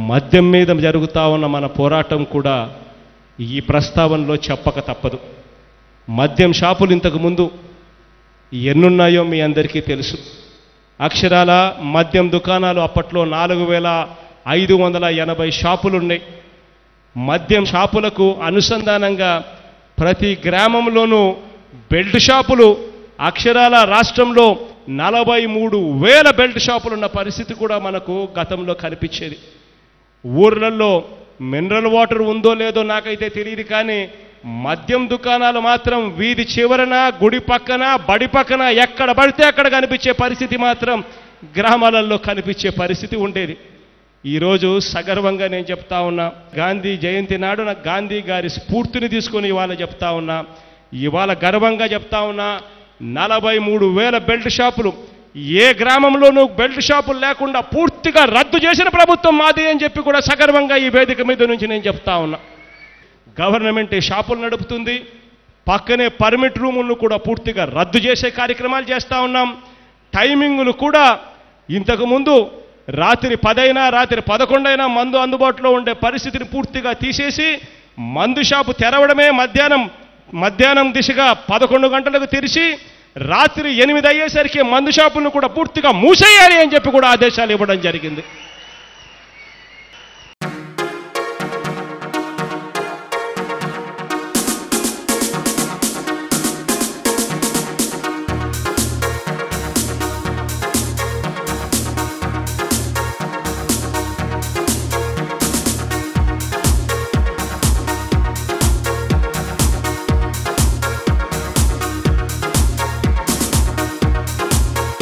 మద్యం మీద జరుగుతా ఉన్న మన పోరాటం కూడా ఈ ప్రస్తావనలో చెప్పక తప్పదు మద్యం షాపులు ఇంతకు ముందు ఎన్నున్నాయో మీ అందరికీ తెలుసు అక్షరాల మద్యం దుకాణాలు అప్పట్లో నాలుగు వేల ఐదు వందల ఎనభై షాపులు ఉన్నాయి మద్యం షాపులకు అనుసంధానంగా ప్రతి గ్రామంలోనూ బెల్ట్ షాపులు అక్షరాల రాష్ట్రంలో నలభై మూడు వేల బెల్ట్ షాపులు ఉన్న పరిస్థితి కూడా మనకు గతంలో కనిపించేది ఊర్లలో మినరల్ వాటర్ ఉందో లేదో నాకైతే తెలియదు కానీ మద్యం దుకాణాలు మాత్రం వీధి చివరన గుడి పక్కన బడి పక్కన ఎక్కడ పడితే అక్కడ కనిపించే పరిస్థితి మాత్రం గ్రామాలలో కనిపించే పరిస్థితి ఉండేది ఈరోజు సగర్వంగా నేను చెప్తా ఉన్నా గాంధీ జయంతి నాడు నాకు గాంధీ గారి స్ఫూర్తిని తీసుకొని ఇవాళ చెప్తా ఉన్నా ఇవాళ గర్వంగా చెప్తా ఉన్నా నలభై మూడు వేల బెల్ట్ షాపులు ఏ గ్రామంలోనూ బెల్ట్ షాపులు లేకుండా పూర్తిగా రద్దు చేసిన ప్రభుత్వం మాది అని చెప్పి కూడా సగర్వంగా ఈ వేదిక మీద నుంచి నేను చెప్తా ఉన్నా గవర్నమెంట్ ఈ షాపులు నడుపుతుంది పక్కనే పర్మిట్ రూములను కూడా పూర్తిగా రద్దు చేసే కార్యక్రమాలు చేస్తూ ఉన్నాం టైమింగులు కూడా ఇంతకు ముందు రాత్రి పదైనా రాత్రి పదకొండైనా మందు అందుబాటులో ఉండే పరిస్థితిని పూర్తిగా తీసేసి మందు షాపు తెరవడమే మధ్యాహ్నం మధ్యాహ్నం దిశగా పదకొండు గంటలకు తెరిచి రాత్రి ఎనిమిది అయ్యేసరికి మందు షాపులను కూడా పూర్తిగా మూసేయాలి అని చెప్పి కూడా ఆదేశాలు ఇవ్వడం జరిగింది